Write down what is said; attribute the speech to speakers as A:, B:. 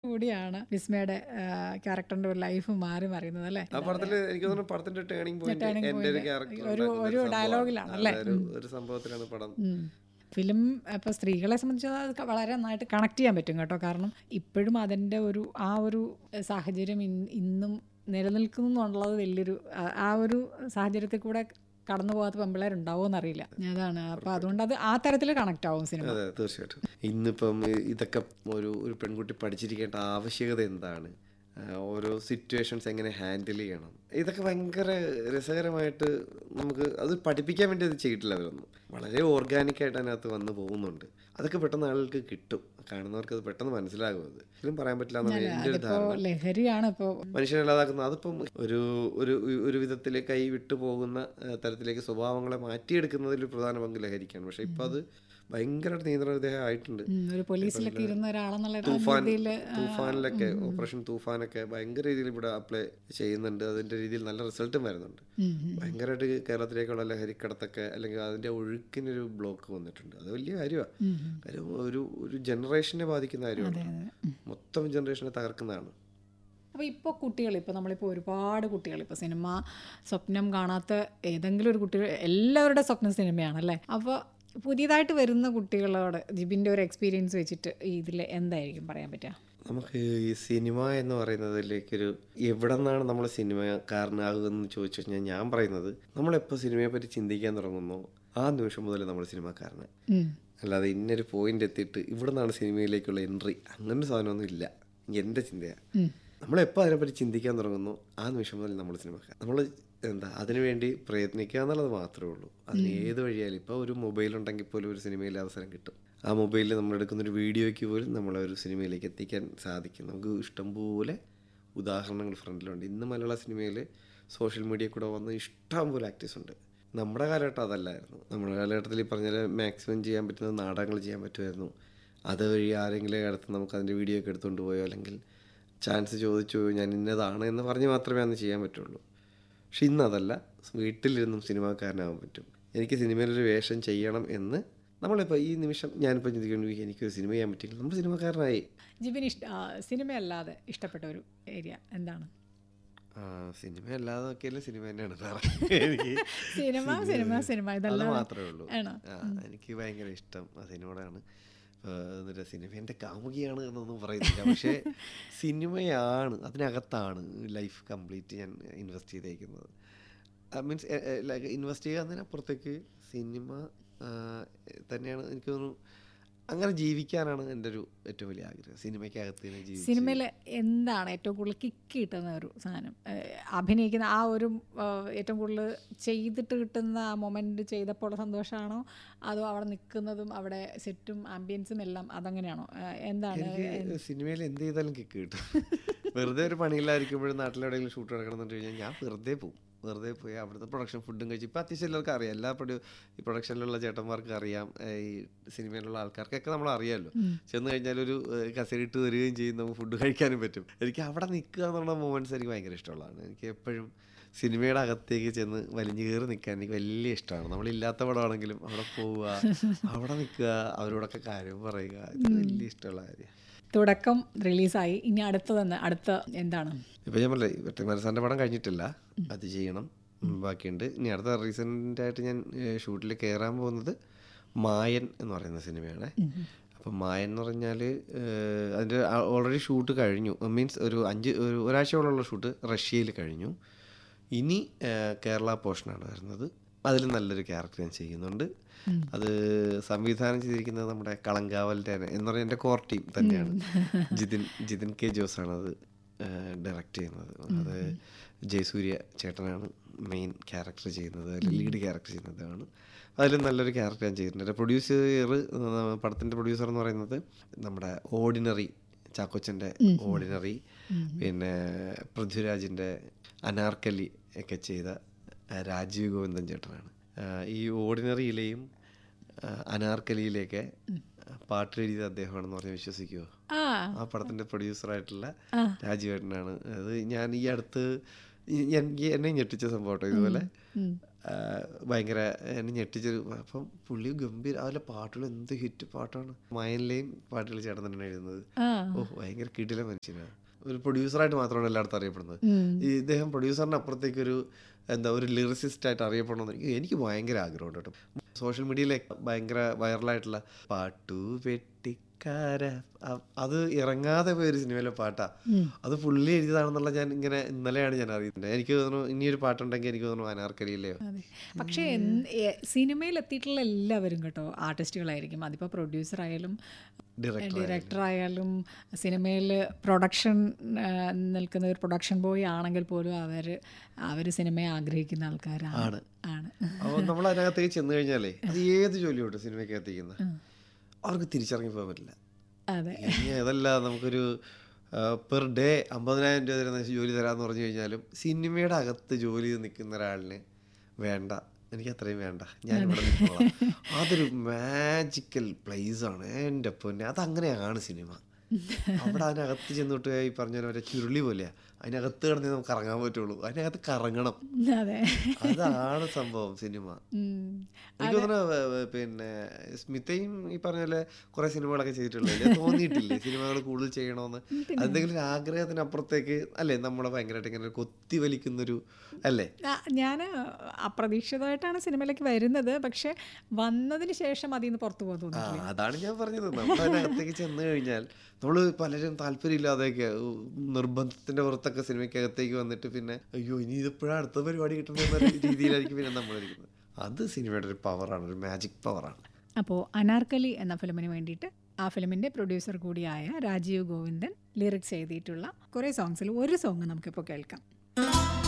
A: കൂടിയാണ് വിസ്മയുടെ ക്യാരക്ടറിന്റെ ഒരു ലൈഫ് മാറി മറിയുന്നത് അല്ലേ
B: ആ പടത്തില് എനിക്ക് തോന്നുന്നു പടത്തിന്റെ ടേണിംഗ് പോയിന്റ്
A: turning
B: എന്റെ ഒരു
A: point
B: ക്യാരക്ടർ
A: ഒരു- ഒരു dialogue-ലാണ് അല്ലേ?
B: ഒരു സംഭവത്തിലാണ് പടം
A: ഫിലിം ഇപ്പോൾ സ്ത്രീകളെ സംബന്ധിച്ച് അത് വളരെ നന്നായിട്ട് കണക്ട് ചെയ്യാൻ പറ്റും കേട്ടോ കാരണം ഇപ്പോഴും അതിൻ്റെ ഒരു ആ ഒരു സാഹചര്യം ഇൻ- ഇന്നും നിലനിൽക്കുന്നു എന്നുള്ളത് വലിയൊരു ആ- ആ ഒരു സാഹചര്യത്തിൽ കൂടെ കടന്നു പോകാത്ത പെമ്പിള്ളേരുണ്ടാവുമോ എന്നറിയില്ല അതാണ് അപ്പോൾ അതുകൊണ്ട് അത് ആ തരത്തിൽ കണക്ട് ആവും സിനിമ
B: അതെ തീർച്ചയായിട്ടും ഇന്നിപ്പം ഇതൊക്കെ ഒരു ഒരു പെൺകുട്ടി പഠിച്ചിരിക്കേണ്ട ആവശ്യകത എന്താണ് ആ, ഓരോ സിറ്റുവേഷൻസ് എങ്ങനെ ഹാൻഡിൽ ചെയ്യണം ഇതൊക്കെ ഭയങ്കര രസകരമായിട്ട് നമുക്ക് അത് പഠിപ്പിക്കാൻ വേണ്ടി അത് ചെയ്തിട്ടില്ല അവരൊന്നും വളരെ ഓർഗാനിക് ആയിട്ട് അതിനകത്ത് വന്ന് പോകുന്നുണ്ട് അതൊക്കെ പെട്ടെന്ന് ആളുകൾക്ക് കിട്ടും കാണുന്നവർക്ക് അത് പെട്ടെന്ന് മനസ്സിലാകും അത് ഇതിലും പറയാൻ പറ്റില്ല എന്നാണ് എൻ്റെ ഒരു
A: അതിപ്പോൾ
B: ധാരണ
A: ലഹരിയാണ് ഇപ്പോൾ
B: മനുഷ്യനല്ലാതാക്കുന്നത് അതിപ്പം ഒരു ഒരു ഒരു വിധത്തിൽ കൈ വിട്ടു പോകുന്ന ആ, തരത്തിലേക്ക് സ്വഭാവങ്ങളെ മാറ്റിയെടുക്കുന്നതിൽ ഒരു പ്രധാന പങ്ക് ലഹരിക്കാണ് പക്ഷെ ഇപ്പം അത് ഭയങ്കരമായിട്ട് നിയന്ത്രണ വിധേയം ആയിട്ടുണ്ട്
A: ഒരു പോലീസിലൊക്കെ ഇരുന്ന ഒരാളെന്നുള്ള
B: തൂഫാൻ
A: രീതിയിൽ
B: തൂഫാനിലൊക്കെ ഓപ്പറേഷൻ തൂഫാനൊക്കെ ഭയങ്കര രീതിയിൽ ഇവിടെ അപ്ലൈ ചെയ്യുന്നുണ്ട് അതിന്റെ രീതിയിൽ നല്ല റിസൾട്ടും വരുന്നുണ്ട് ഭയങ്കരമായിട്ട് കേരളത്തിലേക്കുള്ള ലഹരിക്കടത്തൊക്കെ അല്ലെങ്കിൽ അതിന്റെ ഒഴുക്കിനൊരു ബ്ലോക്ക് വന്നിട്ടുണ്ട് അത് വലിയ കാര്യമാണ് കാര്യം ഒരു ഒരു ജനറേഷനെ ബാധിക്കുന്ന കാര്യമാണ് മൊത്തം ജനറേഷനെ തകർക്കുന്നതാണ്
A: അപ്പോൾ ഇപ്പോൾ കുട്ടികൾ ഇപ്പോൾ നമ്മളിപ്പോൾ ഒരുപാട് കുട്ടികൾ ഇപ്പോൾ സിനിമ സ്വപ്നം കാണാത്ത ഏതെങ്കിലും ഒരു കുട്ടികൾ എല്ലാവരുടെ സ്വപ്നം സിനിമയാണല്ലേ അപ്പോൾ പുതിയതായിട്ട് വരുന്ന കുട്ടികളോട് ജിബിൻ്റെ ഒരു എക്സ്പീരിയൻസ് വെച്ചിട്ട് ഇതിൽ എന്തായിരിക്കും പറയാൻ പറ്റുക
B: നമുക്ക് ഈ സിനിമ എന്ന് പറയുന്നതിലേക്കൊരു എവിടെ നിന്നാണ് നമ്മൾ സിനിമക്കാരനാകുമെന്ന് ചോദിച്ചു കഴിഞ്ഞാൽ ഞാൻ പറയുന്നത് നമ്മളെപ്പോൾ സിനിമയെ പറ്റി ചിന്തിക്കാൻ തുടങ്ങുന്നോ ആ നിമിഷം മുതൽ നമ്മൾ സിനിമക്കാരനാണ് അല്ലാതെ ഇന്നൊരു പോയിന്റ് എത്തിയിട്ട് ഇവിടെ നിന്നാണ് സിനിമയിലേക്കുള്ള എൻട്രി അങ്ങനൊരു സാധനമൊന്നും ഇല്ല എൻ്റെ ചിന്തയാണ് നമ്മളെപ്പോൾ അതിനെപ്പറ്റി ചിന്തിക്കാൻ തുടങ്ങുന്നു ആ നിമിഷം മുതൽ നമ്മൾ സിനിമക്കാർ നമ്മൾ എന്താ അതിനുവേണ്ടി പ്രയത്നിക്കുക എന്നുള്ളത് മാത്രമേ ഉള്ളൂ അതിന് ഏത് വഴിയായാലും ഇപ്പോൾ ഒരു മൊബൈൽ ഉണ്ടെങ്കിൽ പോലും ഒരു സിനിമയിൽ അവസരം കിട്ടും ആ മൊബൈലിൽ നമ്മൾ എടുക്കുന്ന ഒരു വീഡിയോയ്ക്ക് പോലും നമ്മളെ ഒരു സിനിമയിലേക്ക് എത്തിക്കാൻ സാധിക്കും നമുക്ക് ഇഷ്ടംപോലെ ഉദാഹരണങ്ങൾ ഫ്രണ്ടിലുണ്ട് ഇന്ന് മലയാള സിനിമയിൽ സോഷ്യൽ മീഡിയ കൂടെ വന്ന് ഇഷ്ടം പോലെ ആക്ടേഴ്സ് ഉണ്ട് നമ്മുടെ കാലഘട്ടം അതല്ലായിരുന്നു നമ്മുടെ കാലഘട്ടത്തിൽ ഈ പറഞ്ഞ മാക്സിമം ചെയ്യാൻ പറ്റുന്ന നാടകങ്ങൾ ചെയ്യാൻ പറ്റുമായിരുന്നു അതുവഴി ആരെങ്കിലും അടുത്ത് നമുക്ക് അതിൻ്റെ വീഡിയോ ഒക്കെ എടുത്തുകൊണ്ട് പോയോ അല്ലെങ്കിൽ ചാൻസ് ചോദിച്ചു ഞാൻ ഇന്നതാണ് എന്ന് പറഞ്ഞ് മാത്രമേ അന്ന് ചെയ്യാൻ പറ്റുള്ളൂ പക്ഷെ ഇന്ന് അതല്ല വീട്ടിലിരുന്നും സിനിമാക്കാരനാകാൻ പറ്റും എനിക്ക് സിനിമയിലൊരു വേഷം ചെയ്യണം എന്ന് നമ്മളിപ്പോൾ ഈ നിമിഷം ഞാനിപ്പോൾ ചിന്തിക്കുന്നു എനിക്കൊരു സിനിമ ചെയ്യാൻ പറ്റില്ല നമ്മൾ സിനിമക്കാരനായി
A: ജിബിന് ഇഷ്ട ആ, സിനിമയല്ലാതെ ഇഷ്ടപ്പെട്ട ഒരു ഏരിയ എന്താണ്
B: ആ, സിനിമ അല്ലാതെ നോക്കിയാലും സിനിമ തന്നെയാണ് വേറെ എനിക്ക്
A: സിനിമ സിനിമ സിനിമ
B: അത്
A: ഇതല്ലാതെ
B: മാത്രമേ ഉള്ളൂ
A: ആണോ?
B: ആ, എനിക്ക് ഭയങ്കര ഇഷ്ടം അതിനോടാണ് ആ, എന്നിട്ട് സിനിമ എൻ്റെ കാമുകിയാണ് എന്നൊന്നും പറയുന്നില്ല പക്ഷേ സിനിമയാണ് അതിനകത്താണ് ലൈഫ് കംപ്ലീറ്റ് ഞാൻ ഇൻവെസ്റ്റ് ചെയ്തേക്കുന്നത് മീൻസ് ഇൻവെസ്റ്റ് ചെയ്യുക എന്നതിനപ്പുറത്തേക്ക് സിനിമ ആ, തന്നെയാണ് എനിക്ക് തോന്നുന്നു അങ്ങനെ ജീവിക്കാനാണ് എൻ്റെ ഒരു ഏറ്റവും വലിയ ആഗ്രഹം സിനിമയ്ക്കകത്ത് തന്നെ ജീവിച്ച്
A: സിനിമയിൽ എന്താണ് ഏറ്റവും കൂടുതൽ കിക്ക് കിട്ടുന്ന ഒരു സാധനം ഏഹ് അഭിനയിക്കുന്ന ആ ഒരു ഏഹ് ഏറ്റവും കൂടുതൽ ചെയ്തിട്ട് കിട്ടുന്ന ആ മൊമെന്റ് ചെയ്തപ്പോൾ സന്തോഷമാണോ അതോ അവിടെ നിൽക്കുന്നതും അവിടെ സെറ്റും ആംബിയൻസും എല്ലാം അതങ്ങനെയാണോ ഏഹ് എന്താണ്
B: എനിക്ക് സിനിമയിൽ എന്ത് ചെയ്താലും കിക്ക് കിട്ടും വെറുതെ ഒരു പണിയില്ലായിരിക്കുമ്പോഴും നാട്ടിലെവിടെയെങ്കിലും ഷൂട്ട് നടക്കണമെന്ന് കഴിഞ്ഞാൽ ഞാൻ വെറുതെ പോകും വെറുതെ പോയി അവിടുത്തെ പ്രൊഡക്ഷൻ ഫുഡും കഴിച്ച് ഇപ്പം അത്യാവശ്യം എല്ലാവർക്കും അറിയാം എല്ലാ പ്രൊഡ്യൂ ഈ പ്രൊഡക്ഷനിലുള്ള ചേട്ടന്മാർക്ക് അറിയാം ഏഹ് ഈ സിനിമയിലുള്ള ആൾക്കാർക്കൊക്കെ നമ്മൾ അറിയാമല്ലോ ചെന്ന് കഴിഞ്ഞാൽ ഒരു ഏഹ് കസേരയിട്ട് വരികയും ചെയ്യും നമുക്ക് ഫുഡ് കഴിക്കാനും പറ്റും എനിക്ക് അവിടെ നിൽക്കുക എന്നുള്ള മൊമെൻറ്റ്സ് എനിക്ക് ഭയങ്കര ഇഷ്ടമുള്ളതാണ് എനിക്ക് എപ്പോഴും സിനിമയുടെ അകത്തേക്ക് ചെന്ന് വലിഞ്ഞു കയറി നിൽക്കാൻ എനിക്ക് വലിയ ഇഷ്ടമാണ് നമ്മളില്ലാത്ത പടമാണെങ്കിലും അവിടെ പോവുക അവിടെ നിൽക്കുക അവരോടൊക്കെ കാര്യം പറയുക ഇത് വലിയ ഇഷ്ടമുള്ള കാര്യമാണ്
A: തുടക്കം റിലീസായി ഇനി അടുത്തതെന്ന് അടുത്ത എന്താണ്
B: ഇപ്പം ഞാൻ പറഞ്ഞില്ലേ വെട്ടിമാരസാറിൻ്റെ പടം കഴിഞ്ഞിട്ടില്ല അത് ചെയ്യണം ഉം, ബാക്കിയുണ്ട് ഇനി അടുത്ത റീസെൻ്റ് ആയിട്ട് ഞാൻ ഷൂട്ടിൽ കയറാൻ പോകുന്നത് മായൻ എന്ന് പറയുന്ന സിനിമയാണ് അപ്പം മായൻ എന്ന് പറഞ്ഞാൽ അതിൻ്റെ ഓൾറെഡി ഷൂട്ട് കഴിഞ്ഞു മീൻസ് ഒരു അഞ്ച് ഒരു ഒരാഴ്ചയോളമുള്ള ഷൂട്ട് റഷ്യയിൽ കഴിഞ്ഞു ഇനി ഏഹ്, കേരള പോർഷനാണ് വരുന്നത് അതിൽ നല്ലൊരു ക്യാരക്ടർ ഞാൻ ചെയ്യുന്നുണ്ട് അത് സംവിധാനം ചെയ്തിരിക്കുന്നത് നമ്മുടെ കളങ്കാവലിൻ്റെ എന്ന് പറഞ്ഞാൽ എൻ്റെ കോർ ടീം തന്നെയാണ് ജിതിൻ ജിതിൻ കെ ജോസ് ആണ് അത് ഡയറക്റ്റ് ചെയ്യുന്നത് അത് ജയസൂര്യ ചേട്ടനാണ് മെയിൻ ക്യാരക്ടർ ചെയ്യുന്നത് അതിൽ ലീഡ് ക്യാരക്ടർ ചെയ്യുന്നതാണ് അതിൽ നല്ലൊരു ക്യാരക്ടർ ഞാൻ ചെയ്തിട്ടുണ്ട് പ്രൊഡ്യൂസർ പടത്തിൻ്റെ പ്രൊഡ്യൂസർ എന്ന് പറയുന്നത് നമ്മുടെ ഓർഡിനറി ചാക്കോച്ചൻ്റെ ഓർഡിനറി പിന്നെ പൃഥ്വിരാജിൻ്റെ അനാർക്കലി ഒക്കെ ചെയ്ത ആ, രാജീവ് ഗോവിന്ദൻ ചേട്ടനാണ് ആ, ഈ ഓർഡിനറിയിലെയും ആ, അനാർക്കലിയിലെയൊക്കെ പാട്ട് എഴുതിയത് അദ്ദേഹമാണെന്ന് പറഞ്ഞ് വിശ്വസിക്കുമോ
A: ആ
B: ആ പടത്തിന്റെ പ്രൊഡ്യൂസർ ആയിട്ടുള്ള രാജീവേട്ടനാണ് അത് ഞാൻ ഈ അടുത്ത് ഈ- ഞാൻ ഈ എന്നെ ഞെട്ടിച്ച സംഭവം കേട്ടോ ഇതുപോലെ ആ, ഭയങ്കര എന്നെ ഞെട്ടിച്ചൊരു അപ്പം പുള്ളി ഗംഭീര അതിലെ പാട്ടുകൾ എന്ത് ഹിറ്റ് പാട്ടാണ് മയനിലെയും പാട്ടുകൾ ചേട്ടൻ തന്നെ എഴുതുന്നത്
A: ആ
B: ഓ ഭയങ്കര കിടില മനുഷ്യനാണ് ഒരു പ്രൊഡ്യൂസറായിട്ട് മാത്രമാണ് എല്ലായിടത്തും അറിയപ്പെടുന്നത്
A: ഉം.
B: ഈ ഇദ്ദേഹം പ്രൊഡ്യൂസറിന് അപ്പുറത്തേക്ക് ഒരു എന്താ ഒരു ലിറിസിസ്റ്റ് ആയിട്ട് അറിയപ്പെടണമെന്ന് എനിക്ക് എനിക്ക് ഭയങ്കര ആഗ്രഹമുണ്ട് കേട്ടോ സോഷ്യൽ മീഡിയയിലെ ഭയങ്കര വൈറലായിട്ടുള്ള പാട്ടു വെട്ടിക്കാര അ- അത് ഇറങ്ങാതെ പോയ ഒരു സിനിമയിലെ പാട്ടാ അത് പുള്ളി എഴുതിയതാണെന്നുള്ള ഞാൻ ഇങ്ങനെ ഇന്നലെയാണ് ഞാൻ അറിയുന്നത് എനിക്ക് തോന്നുന്നു ഇനിയൊരു പാട്ടുണ്ടെങ്കിൽ എനിക്ക് തോന്നുന്നു അനാർക്കലിയിലെയോ
A: അതെ പക്ഷേ എന്ന് എ- സിനിമയിൽ എത്തിയിട്ടുള്ള എല്ലാവരും കേട്ടോ ആർട്ടിസ്റ്റുകളായിരിക്കും അതിപ്പോൾ പ്രൊഡ്യൂസർ ആയാലും
B: ഡയറക്ടർ
A: ഡയറക്ടർ ആയാലും സിനിമയിൽ പ്രൊഡക്ഷൻ നിൽക്കുന്ന ഒരു പ്രൊഡക്ഷൻ ബോയ് ആണെങ്കിൽ പോലും അവർ അവർ സിനിമയെ ആഗ്രഹിക്കുന്ന ആൾക്കാരാണ്
B: ആണ്.
A: ആണ്
B: അപ്പോൾ നമ്മൾ അതിനകത്തേക്ക് ചെന്ന് കഴിഞ്ഞാലേ അത് ഏത് ജോലിയോട്ട് സിനിമയ്ക്ക് എത്തിക്കുന്നത് അവർക്ക് തിരിച്ചിറങ്ങി പോകാൻ പറ്റില്ല
A: അതെ
B: ഇനി അതല്ല നമുക്കൊരു പെർ ഡേ അമ്പതിനായിരം രൂപ തരുന്ന ജോലി തരാമെന്ന് പറഞ്ഞു കഴിഞ്ഞാലും സിനിമയുടെ അകത്ത് ജോലി ചെയ്ത് നിൽക്കുന്ന ഒരാളിന് വേണ്ട എനിക്ക് അത്രയും വേണ്ട ഞാൻ ഇവിടെ നിൽക്കോളാം അതൊരു മാജിക്കൽ പ്ലേസ് ആണ് എൻ്റെ പൊന്നെ അതങ്ങനെയാണ് സിനിമ അവിടെ അതിനകത്ത് ചെന്നിട്ട് ഈ പറഞ്ഞ പോലെ മറ്റേ ചുരുളി പോലെയാ അതിനകത്ത് കിടന്നേ നമുക്ക് ഇറങ്ങാൻ പറ്റുള്ളൂ അതിനകത്ത് കറങ്ങണം
A: അതെ
B: അതാണ് സംഭവം സിനിമ
A: ഉം.
B: എനിക്ക് തോന്നുന്നു വ- വ- പിന്നെ സ്മിതയും ഈ പറഞ്ഞ പോലെ കുറെ സിനിമകളൊക്കെ ചെയ്തിട്ടുള്ളതല്ലേ തോന്നിയിട്ടില്ലേ സിനിമകൾ കൂടുതൽ ചെയ്യണമെന്ന് എന്തെങ്കിലും ഒരു ആഗ്രഹത്തിനപ്പുറത്തേക്ക് അല്ലേ നമ്മളെ ഭയങ്കരമായിട്ട് ഇങ്ങനെ കൊത്തി വലിക്കുന്നൊരു അല്ലേ
A: ഞാൻ അപ്രതീക്ഷിതമായിട്ടാണ് സിനിമയിലേക്ക് വരുന്നത് പക്ഷെ വന്നതിന് ശേഷം അതിൽ നിന്ന് പുറത്തു പോകാൻ
B: ആ
A: തോന്നിയിട്ടില്ല
B: അതാണ് ഞാൻ പറഞ്ഞത് നമ്മൾ അതിനകത്തേക്ക് ചെന്ന് കഴിഞ്ഞാൽ നമ്മൾ പലരും താല്പര്യമില്ലാതെയൊക്കെ ഉ, നിർബന്ധത്തിന്റെ പുറത്തൊക്കെ സിനിമയ്ക്കകത്തേക്ക് വന്നിട്ട് പിന്നെ അയ്യോ ഇനി ഇതിപ്പോഴാണ് അടുത്ത പരിപാടി കിട്ടുന്നത് എന്ന രീതിയിലായിരിക്കും പിന്നെ നമ്മളിരിക്കുന്നത് അത് സിനിമയുടെ ഒരു പവറാണ് ഒരു മാജിക് പവറാണ്
A: അപ്പോൾ അനാർക്കലി എന്ന ഫിലിമിന് വേണ്ടിയിട്ട് ആ ഫിലിമിൻ്റെ പ്രൊഡ്യൂസർ കൂടിയായ രാജീവ് ഗോവിന്ദൻ ലിറിക്സ് എഴുതിയിട്ടുള്ള കുറേ സോങ്സിൽ ഒരു സോങ് നമുക്കിപ്പോൾ കേൾക്കാം